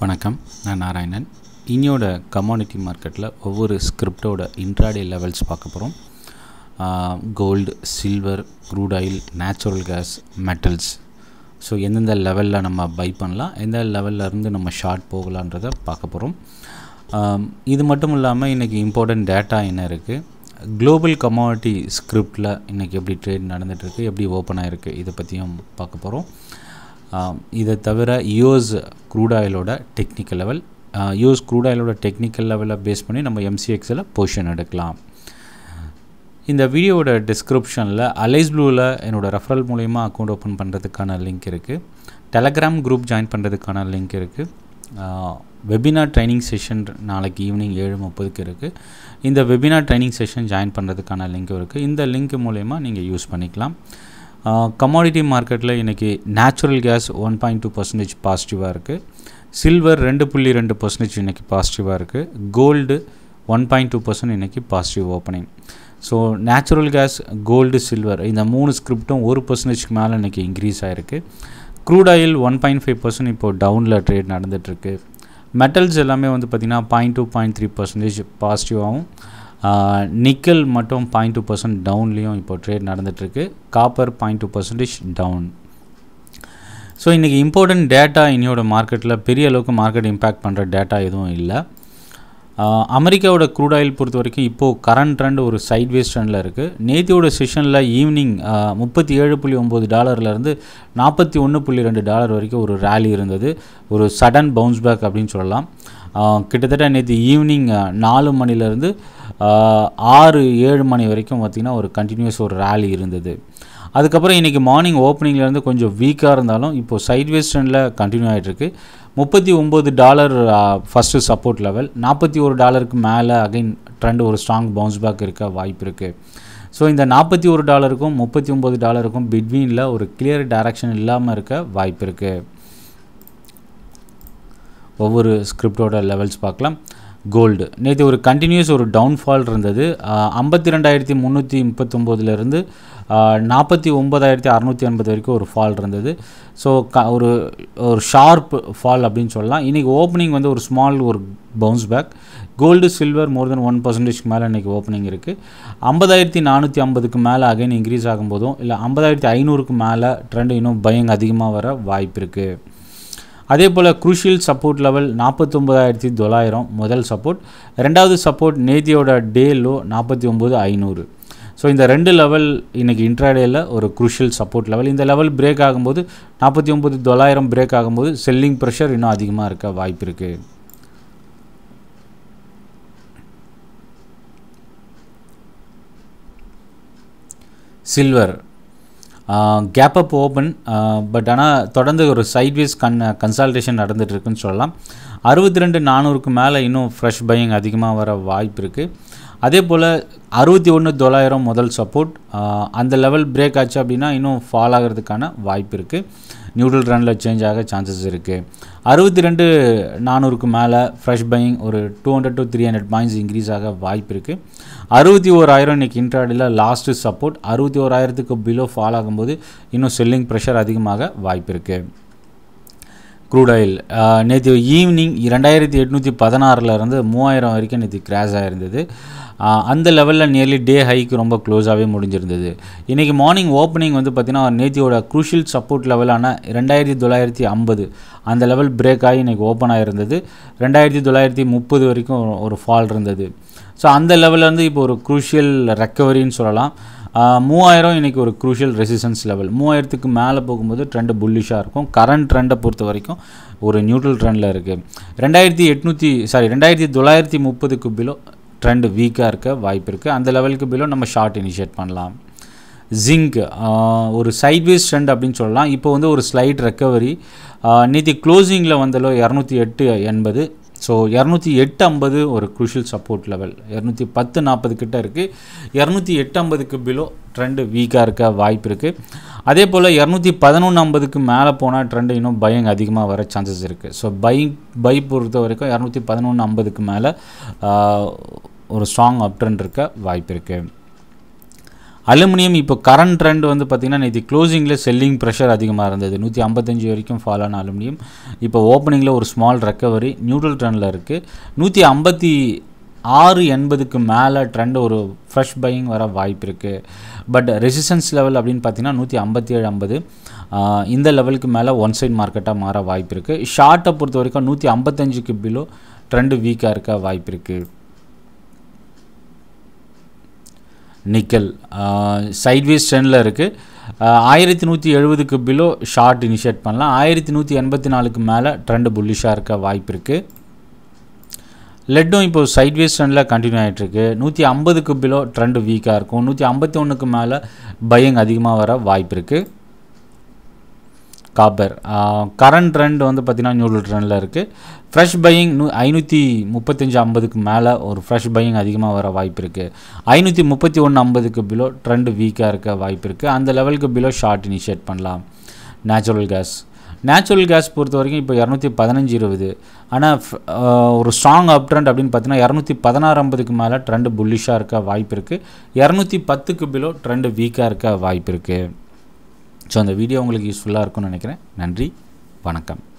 வணக்கம் நான் நாராயணன் இன்னியோட கமாடிட்டி மார்க்கெட்டில் ஒவ்வொரு ஸ்கிரிப்டோட இன்ட்ராடே லெவல்ஸ் பார்க்க போகிறோம் gold silver crude oil natural gas metals so எந்தெந்த லெவலில் நம்ம பை பண்ணலாம் எந்த லெவலில் இருந்து நம்ம ஷார்ட் போகலான்றதை பார்க்க போகிறோம் இது மட்டும் இல்லாமல் இன்றைக்கி இம்பார்ட்டண்ட் டேட்டா என்ன இருக்குது குளோபல் கமாடிட்டி ஸ்கிரிப்டில் இன்றைக்கி எப்படி ட்ரேட் நடந்துகிட்ருக்கு எப்படி ஓப்பன் ஆகிருக்கு இதை பற்றியும் பார்க்க போகிறோம் இதை தவிர யூஎஸ் க்ரூட் ஆயிலோட டெக்னிக்கல் லெவல் யூஎஸ் க்ரூட் ஆயிலோட டெக்னிக்கல் லெவலை பேஸ் பண்ணி நம்ம எம்சிஎக்ஸில் பொசிஷன் எடுக்கலாம் இந்த வீடியோவோட டிஸ்கிரிப்ஷனில் அலைஸ் ப்ளூவில் என்னோடய ரெஃபரல் மூலயமா அக்கௌண்ட் ஓப்பன் பண்ணுறதுக்கான லிங்க் இருக்குது டெலகிராம் குரூப் ஜாயின் பண்ணுறதுக்கான லிங்க் இருக்குது வெபினார் ட்ரைனிங் செஷன் நாளைக்கு ஈவினிங் ஏழு முப்பதுக்கு இருக்குது இந்த வெபினார் ட்ரைனிங் செஷன் ஜாயின் பண்ணுறதுக்கான லிங்க்கும் இருக்குது இந்த லிங்க் மூலயமா நீங்கள் யூஸ் பண்ணிக்கலாம் கமாடிட்டி மார்க்கெட்டில் இன்றைக்கி natural gas one point two percentage பாசிட்டிவாக இருக்குது சில்வர் ரெண்டு புள்ளி ரெண்டு பர்சன்டேஜ் இன்றைக்கி பாசிட்டிவாக இருக்குது gold one point two percent இன்றைக்கி positive opening so natural gas gold silver இந்த மூணு ஸ்கிரிப்டும் ஒரு பர்சன்டேஜ்க்கு மேலே இன்றைக்கி இன்க்ரீஸ் ஆகிருக்கு crude oil one point five percent இப்போது டவுனில் ட்ரேட் நடந்துகிட்ருக்கு மெட்டல்ஸ் எல்லாமே வந்து பார்த்திங்கன்னா point two point three percentage பாசிட்டிவாகவும் நிக்கல் மட்டும் பாயிண்ட் டூ பர்சன்ட் டவுன்லேயும் இப்போ ட்ரேட் நடந்துகிட்ருக்கு copper point two percentage down so இன்றைக்கி இம்பார்ட்டண்ட் டேட்டா இன்னையோட மார்க்கெட்டில் பெரிய அளவுக்கு மார்க்கெட் இம்பேக்ட் பண்ணுற டேட்டா எதுவும் இல்லை அமெரிக்காவோட க்ரூட் ஆயில் பொறுத்த வரைக்கும் இப்போது கரண்ட் ட்ரெண்ட் ஒரு சைட்வேஸ் ட்ரெண்டில் இருக்குது நேத்தியோட செஷனில் ஈவினிங் முப்பத்தி ஏழு புள்ளி ஒம்பது டாலர்லேருந்து நாற்பத்தி ஒன்று புள்ளி ரெண்டு டாலர் வரைக்கும் ஒரு ரேலி இருந்தது ஒரு சடன் பவுன்ஸ் பேக் அப்படின்னு சொல்லலாம் கிட்டத்தட்ட நேற்று ஈவினிங் நாலு மணிலேருந்து ஆறு ஏழு மணி வரைக்கும் பார்த்திங்கன்னா ஒரு கண்டினியூஸ் ஒரு ரேலி இருந்தது அதுக்கப்புறம் இன்றைக்கி மார்னிங் ஓப்பனிங்லேருந்து கொஞ்சம் வீக்காக இருந்தாலும் இப்போது சைட்வேஸ் ட்ரெண்டில் கண்டினியூ ஆகிட்டுருக்கு முப்பத்தி ஒம்பது டாலர் ஃபஸ்ட்டு சப்போர்ட் லெவல் நாற்பத்தி ஒரு டாலருக்கு மேலே அகைன் ட்ரெண்ட் ஒரு ஸ்ட்ராங் பவுன்ஸ் பேக் இருக்க வாய்ப்பு இருக்குது ஸோ இந்த நாற்பத்தி ஒரு டாலருக்கும் முப்பத்தி ஒம்பது டாலருக்கும் பிட்வீனில் ஒரு கிளியர் டைரக்ஷன் இல்லாமல் இருக்க வாய்ப்பு இருக்குது ஒவ்வொரு ஸ்கிரிப்டோட லெவல்ஸ் பார்க்கலாம் கோல்டு நேற்று ஒரு கண்டினியூஸ் ஒரு டவுன்ஃபால் இருந்தது ஐம்பத்தி ரெண்டாயிரத்தி முந்நூற்றி முப்பத்தொம்போதுலேருந்து நாற்பத்தி ஒம்பதாயிரத்தி அறநூற்றி எண்பது வரைக்கும் ஒரு ஃபால் இருந்தது ஸோ க ஒரு ஒரு ஷார்ப் ஃபால் அப்படின்னு சொல்லலாம் இன்றைக்கி ஓப்பனிங் வந்து ஒரு ஸ்மால் ஒரு bounce back gold silver more then one பர்சன்டேஜ்க்கு மேலே இன்றைக்கி ஓப்பனிங் இருக்குது ஐம்பதாயிரத்தி நானூற்றி ஐம்பதுக்கு மேலே அகைன் இன்க்ரீஸ் ஆகும்போதும் இல்லை ஐம்பதாயிரத்தி ஐநூறுக்கு மேலே ட்ரெண்ட் இன்னும் பயங்க அதிகமாக வர வாய்ப்பு இருக்குது அதே போல் குரூஷியல் சப்போர்ட் லெவல் நாற்பத்தொம்பதாயிரத்தி தொள்ளாயிரம் முதல் சப்போர்ட் ரெண்டாவது சப்போர்ட் நேத்தியோட டே லோ நாற்பத்தி ஒம்பது ஐநூறு ஸோ இந்த ரெண்டு லெவல் இன்றைக்கி இன்ட்ராடேயில் ஒரு குரூஷியல் சப்போர்ட் லெவல் இந்த லெவல் பிரேக் ஆகும்போது நாற்பத்தி ஒம்பது தொள்ளாயிரம் பிரேக் ஆகும்போது செல்லிங் ப்ரெஷர் இன்னும் அதிகமாக இருக்க வாய்ப்பு இருக்குது silver gap up open but ஆனால் தொடர்ந்து ஒரு சைட்வேஸ் கன் கன்சால்டேஷன் நடந்துகிட்ருக்குன்னு சொல்லலாம் அறுபத்தி ரெண்டு நானூறுக்கு மேலே இன்னும் ஃப்ரெஷ் பையிங் அதிகமாக வர வாய்ப்பு இருக்குது அதே போல் அறுபத்தி ஒன்று தொள்ளாயிரம் முதல் சப்போர்ட் அந்த லெவல் பிரேக் ஆச்சு அப்படின்னா இன்னும் ஃபால் ஆகிறதுக்கான வாய்ப்பு இருக்குது நியூட்ரல் ரனில் சேஞ்ச் ஆக சான்சஸ் இருக்குது அறுபத்தி ரெண்டு நானூறுக்கு மேலே ஃப்ரெஷ் பையிங் ஒரு two hundred to three hundred points increase ஆக வாய்ப்பு இருக்குது அறுபத்தி ஓராயிரம் இன்றைக்கி இன்ட்ராடில் லாஸ்ட்டு சப்போர்ட் அறுபத்தி ஓராயிரத்துக்கு பிலோ ஃபால் ஆகும்போது இன்னும் செல்லிங் ப்ரெஷர் அதிகமாக வாய்ப்பு இருக்குது க்ரூட் ஆயில் நேற்று ஈவினிங் ரெண்டாயிரத்தி எட்நூற்றி பதினாறுலேருந்து மூவாயிரம் வரைக்கும் நேற்று கிராஷ் ஆகிருந்தது அந்த லெவலில் நியர்லி டே ஹைக்கு ரொம்ப க்ளோஸாகவே முடிஞ்சிருந்தது இன்றைக்கி மார்னிங் ஓப்பனிங் வந்து பார்த்திங்கன்னா நேத்தியோட குரூஷியல் சப்போர்ட் லெவலான ரெண்டாயிரத்தி தொள்ளாயிரத்தி ஐம்பது அந்த லெவல் பிரேக் ஆகி இன்றைக்கி ஓப்பன் ஆகிருந்தது ரெண்டாயிரத்தி தொள்ளாயிரத்தி முப்பது வரைக்கும் ஒரு ஃபால் இருந்தது ஸோ அந்த லெவலேருந்து இப்போ ஒரு குரூஷியல் ரெக்கவரின்னு சொல்லலாம் மூவாயிரம் இன்றைக்கி ஒரு குரூஷியல் ரெசிஸ்டன்ஸ் லெவல் மூவாயிரத்துக்கு மேலே போகும்போது ட்ரெண்டு புல்லிஷாக இருக்கும் கரண்ட் ட்ரெண்டை பொறுத்த வரைக்கும் ஒரு நியூட்ரல் ட்ரெண்டில் இருக்குது ரெண்டாயிரத்தி எட்நூற்றி சாரி ரெண்டாயிரத்தி தொள்ளாயிரத்தி முப்பதுக்கு பிலோ ட்ரெண்டு வீக்காக இருக்க வாய்ப்பு இருக்குது அந்த லெவலுக்கு பிலோ நம்ம ஷார்ட் இனிஷியேட் பண்ணலாம் ஜிங்க் ஒரு சைட்வேஸ் ட்ரெண்ட் அப்படின்னு சொல்லலாம் இப்போ வந்து ஒரு ஸ்லைட் ரெக்கவரி நேற்று க்ளோசிங்கில் வந்தளோ இரநூத்தி எட்டு எண்பது ஸோ இரநூத்தி எட்டு ஐம்பது ஒரு குரூஷியல் சப்போர்ட் லெவல் இரநூத்தி பத்து நாற்பது கிட்ட இருக்குது இரநூத்தி எட்டு ஐம்பதுக்கு பிலோ ட்ரெண்டு வீக்காக இருக்க வாய்ப்பு இருக்குது அதே போல் இரநூத்தி பதினொன்று ஐம்பதுக்கு மேலே போனால் ட்ரெண்டு இன்னும் பயங் அதிகமாக வர சான்சஸ் இருக்குது ஸோ பை பை பொறுத்த வரைக்கும் இரநூத்தி பதினொன்று ஐம்பதுக்கு மேலே ஒரு ஸ்ட்ராங் அப் ட்ரெண்ட் இருக்க வாய்ப்பு இருக்குது அலுமினியம் இப்போ கரண்ட் ட்ரெண்ட் வந்து பார்த்திங்கன்னா நேற்று க்ளோசிங்கில் செல்லிங் ப்ரெஷர் அதிகமாக இருந்தது நூற்றி ஐம்பத்தஞ்சு வரைக்கும் ஃபால் ஆன அலுமினியம் இப்போ ஓப்பனிங்கில் ஒரு ஸ்மால் ரெக்கவரி நியூட்ரல் ட்ரெண்டில் இருக்குது நூற்றி ஐம்பத்தி ஆறு எண்பதுக்கு மேலே ட்ரெண்ட் ஒரு ஃப்ரெஷ் பையிங் வர வாய்ப்பு இருக்குது பட் ரெசிஸ்டன்ஸ் லெவல் அப்படின்னு பார்த்தீங்கன்னா நூற்றி ஐம்பத்தி ஏழு ஐம்பது இந்த லெவலுக்கு மேலே ஒன் சைட் மார்க்கெட்டாக மாற வாய்ப்பு இருக்குது ஷார்ட்டை பொறுத்த வரைக்கும் நூற்றி ஐம்பத்தஞ்சுக்கு பிலோ ட்ரெண்டு வீக்காக இருக்க வாய்ப்பு இருக்குது நிக்கல் சைட்வேஸ் ட்ரெண்டில் இருக்குது ஆயிரத்தி நூற்றி எழுபதுக்கு பிலோ ஷார்ட் இனிஷியேட் பண்ணலாம் ஆயிரத்தி நூற்றி எண்பத்தி நாலுக்கு மேலே ட்ரெண்டு புல்லிஷாக இருக்க வாய்ப்பு இருக்குது லெட்டும் இப்போ சைட்வேஸ் ட்ரெண்டில் கண்டினியூ ஆகிட்டுருக்கு நூற்றி ஐம்பதுக்கு பிலோ ட்ரெண்டு வீக்காக இருக்கும் நூற்றி ஐம்பத்தி ஒன்றுக்கு மேலே பையங் அதிகமாக வர வாய்ப்பு இருக்குது காப்பர் கரண்ட் ட்ரெண்ட் வந்து பார்த்திங்கன்னா நியூட்ரல் ட்ரெண்டில் இருக்குது ஃப்ரெஷ் பையிங் நூ ஐநூற்றி முப்பத்தஞ்சு ஐம்பதுக்கு மேலே ஒரு ஃப்ரெஷ் பையிங் அதிகமாக வர வாய்ப்பு இருக்குது ஐநூற்றி முப்பத்தி ஒன்று ஐம்பதுக்கு பிலோ ட்ரெண்டு வீக்காக இருக்க வாய்ப்பு இருக்குது அந்த லெவலுக்கு பிலோ ஷார்ட் இனிஷியேட் பண்ணலாம் நேச்சுரல் கேஸ் நேச்சுரல் கேஸ் பொறுத்த வரைக்கும் இப்போ இரநூத்தி பதினஞ்சு இருபது ஆனால் ஒரு ஸ்ட்ராங் அப் ட்ரெண்ட் அப்படின்னு பார்த்தீங்கன்னா இரநூத்தி பதினாறு ஐம்பதுக்கு மேலே ட்ரெண்டு புல்லிஷாக இருக்க வாய்ப்பு இருக்குது இரநூத்தி பத்துக்கு பிலோ ட்ரெண்டு வீக்காக இருக்க வாய்ப்பு இருக்குது ஸோ அந்த வீடியோ உங்களுக்கு யூஸ்ஃபுல்லாக இருக்கும்னு நினைக்கிறேன் நன்றி வணக்கம்